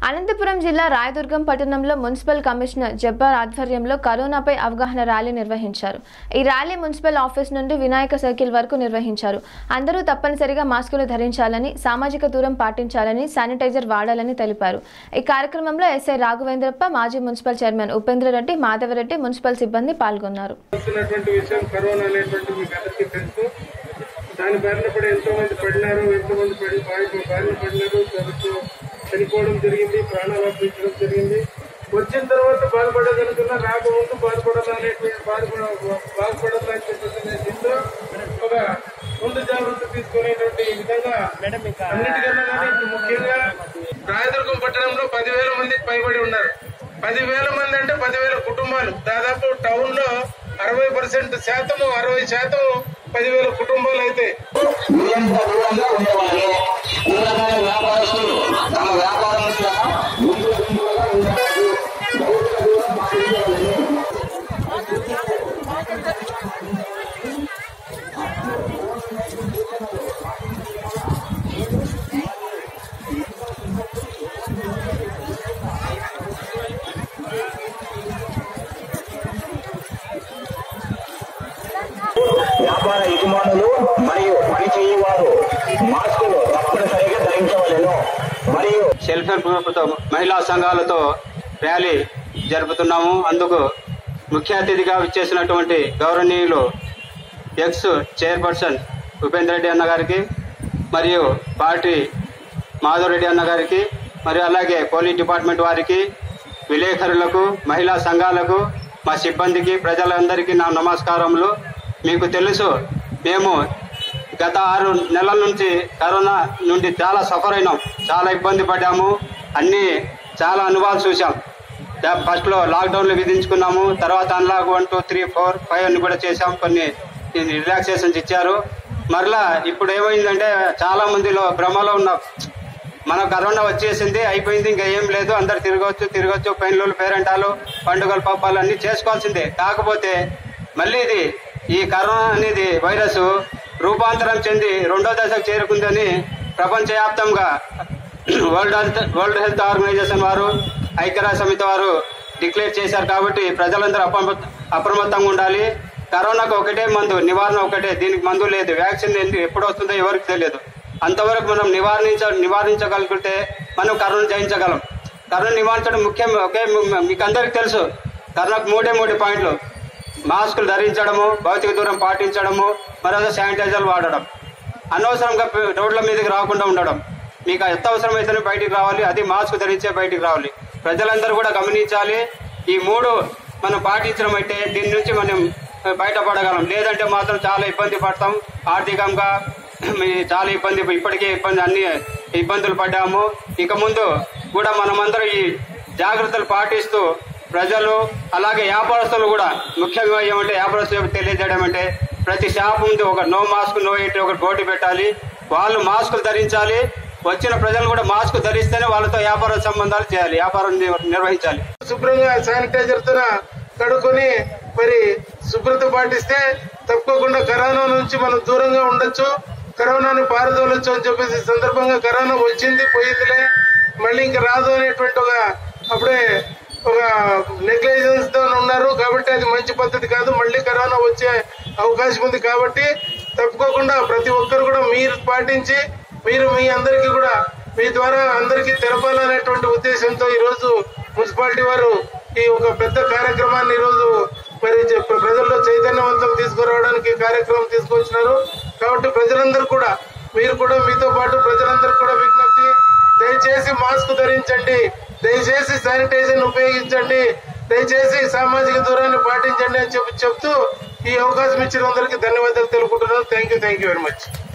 అనంతపురం జిల్లా రాయదుర్గం పట్టణంలో municipal commissioner Jabbar ఆధ్వర్యంలో కరోనాపై అవగాహన ర్యాలీ నిర్వహించారు ఈ ర్యాలీ మున్సిపల్ ఆఫీస్ నుండి వినాయక సర్కిల్ వరకు నిర్వహించారు అందరూ తప్పనిసరిగా మాస్కులు ధరించాలని సామాజిక దూరం పాటించాలని శానిటైజర్ వాడాలని తెలిపారు ఈ కార్యక్రమంలో ఎస్ఐ రాఘవేంద్రప్ప మాజీ municipal chairman Upendra Reddy Madhava Reddy municipal సిబ్బంది పాల్గొన్నారు వస్తున్నటువంటి విషయం కరోనా అనేటువంటి మీకు అందరికీ తెలుసు దాని బారిన పడి ఎంతో మంది పడినారు ఎంతో మంది పడి బారి- బారిన పడినారు తరచు చనిపోవడం జరిగింది ప్రాణాలు అర్పించడం జరిగింది వచ్చిన తర్వాత బాధపడగలుగుతున్నా రాకముందు బాధపడాలనేటువంటి బాధపడ బాధపడాలని చెప్పేసి దీంతో ఒక ముందు జాగ్రత్త తీసుకునేటువంటి విధంగా అన్నిటికన్నా కానీ ఇప్పుడు ముఖ్యంగా రాయదుర్గం పట్టణంలో పదివేల మందికి పైబడి ఉన్నారు పదివేల మంది అంటే పదివేల కుటుంబాలు దాదాపు టౌన్ లో అరవై పర్సెంట్ శాతము అరవై శాతం పదివేల కుటుంబాలు అయితే వీరంత దూరంగా ఉండేవాళ్ళు కూరగాయల వ్యాపారస్తులు తమ వ్యాపారం మీద ముందు గుంపులుగా ఉండేవాళ్ళు భౌతిక దూరం పాటించేవాళ్ళు వ్యాపార యజమానులు మరియు పని చేయవారు మాస్కులు తప్పనిసరిగా ధరించవలెను మరియు సెల్ఫ్ హెల్ప్ గ్రూప్తో మహిళా సంఘాలతో ర్యాలీ జరుపుతున్నాము అందుకు ముఖ్య అతిథిగా విచ్చేసినటువంటి గౌరవనీయులు ఎక్స్ చైర్పర్సన్ ఉపేంద్ర రెడ్డి అన్న గారికి మరియు పార్టీ మాధవ్ రెడ్డి అన్న గారికి మరియు అలాగే పోలీస్ డిపార్ట్మెంట్ వారికి విలేకరులకు మహిళా సంఘాలకు మా సిబ్బందికి ప్రజలందరికీ నా నమస్కారములు మీకు తెలుసు మేము గత ఆరు నెలల నుంచి కరోనా నుండి చాలా సఫర్ అయినాం చాలా ఇబ్బంది పడ్డాము అన్ని చాలా అనుభవాలు చూసాం దా- ఫస్ట్లో లాక్డౌన్లు విధించుకున్నాము తర్వాత unlock one two three four five అని కూడా చేసాం కొన్ని రిలాక్సేషన్స్ ఇచ్చారు మరలా ఇప్పుడు ఏమైందంటే చాలా మందిలో భ్రమలో ఉన్నాం మన కరోనా వచ్చేసింది అయిపోయింది ఇంకా ఏం లేదు అందరు తిరగవచ్చు తిరగచ్చు పెన్లు పేరెంటాలు పండుగలు పప్పాలు అన్ని చేసుకోవాల్సిందే కాకపోతే మళ్ళీ ఇది ఈ కరోనా అనేది వైరస్ రూపాంతరం చెంది రెండో దశకు చేరుకుందని ప్రపంచవ్యాప్తంగా world health world health organization వారు ఐక్యరాజ్య సమితి వారు డిక్లేర్ చేశారు కాబట్టి ప్రజలందరూ అప్రమ- అప్రమత్తంగా ఉండాలి కరోనాకు ఒకటే మందు నివారణ ఒకటే దీనికి మందు లేదు వ్యాక్సిన్ ఎందు- ఎప్పుడు వస్తుందో ఎవరికి తెలియదు అంతవరకు మనం నివారించ నివారించగలిగితే మనం కరోనా జయించగలం కరోనా నివారించడం ముఖ్యం ఒకే ము- మీకు అందరికి తెలుసు కరోనాకు మూడే మూడు పాయింట్లు మాస్కులు ధరించడము భౌతిక దూరం పాటించడము మరొక శానిటైజర్ వాడడం అనవసరంగా ప- రోడ్ల మీదకి రాకుండా ఉండడం మీకు ఎంత అవసరమైతేనే బయటికి రావాలి అది మాస్క్ ధరించే బయటికి రావాలి ప్రజలందరూ కూడా గమనించాలి ఈ మూడు మనం పాటించడం అయితే దీని నుంచి మనం బయటపడగలం లేదంటే మాత్రం చాలా ఇబ్బంది పడతాం ఆర్థికంగా మీ చాలా ఇబ్బంది ఇప్పటికే ఇబ్బంది అన్ని ఇబ్బందులు పడ్డాము ఇక ముందు కూడా మనమందరం ఈ జాగ్రత్తలు పాటిస్తూ ప్రజలు అలాగే వ్యాపారస్తులు కూడా ముఖ్యంగా ఏమంటే వ్యాపారస్తులు తెలియజేయడం అంటే ప్రతి షాప్ ముందు ఒక నో మాస్క్ నో ఎంట్రీ ఒక బోర్డు పెట్టాలి వాళ్ళు మాస్కులు ధరించాలి వచ్చిన ప్రజలు కూడా మాస్క్ ధరిస్తేనే వాళ్ళతో వ్యాపార సంబంధాలు చేయాలి వ్యాపారం నిర్- నిర్వహించాలి శుభ్రంగా శానిటైజర్ తో కడుక్కొని మరి శుభ్రత పాటిస్తే తప్పకుండా కరోనా నుంచి మనం దూరంగా ఉండొచ్చు కరోనాని పారదోలొచ్చు అని చెప్పేసి ఈ సందర్భంగా కరోనా వచ్చింది పోయిందిలే మళ్ళీ ఇంకా రాదు అనేటువంటి ఒక అప్పుడే ఒక నెగ్లిజెన్స్ తో ఉన్నారు కాబట్టి అది మంచి పద్ధతి కాదు మళ్ళీ కరోనా వచ్చే అవకాశం ఉంది కాబట్టి తప్పుకోకుండా ప్రతి ఒక్కరు కూడా మీరు పాటించి మీరు మీ అందరికీ కూడా మీ ద్వారా అందరికీ తెలపాలనేటువంటి ఉద్దేశంతో ఈ రోజు మున్సిపాలిటీ వారు ఈ ఒక పెద్ద కార్యక్రమాన్ని ఈ రోజు మరి జ- ప్రజల్లో చైతన్యవంతం తీసుకురావడానికి ఈ కార్యక్రమం తీసుకొచ్చినారు కాబట్టి ప్రజలందరూ కూడా మీరు కూడా మీతో పాటు ప్రజలందరూ కూడా విజ్ఞప్తి దయచేసి మాస్క్ ధరించండి దయచేసి శానిటైజర్ ఉపయోగించండి దయచేసి సామాజిక దూరాన్ని పాటించండి అని చెప్పి చెప్తూ ఈ అవకాశం ఇచ్చిన అందరికీ ధన్యవాదాలు తెలుపుకుంటున్నాను thank you thank you very much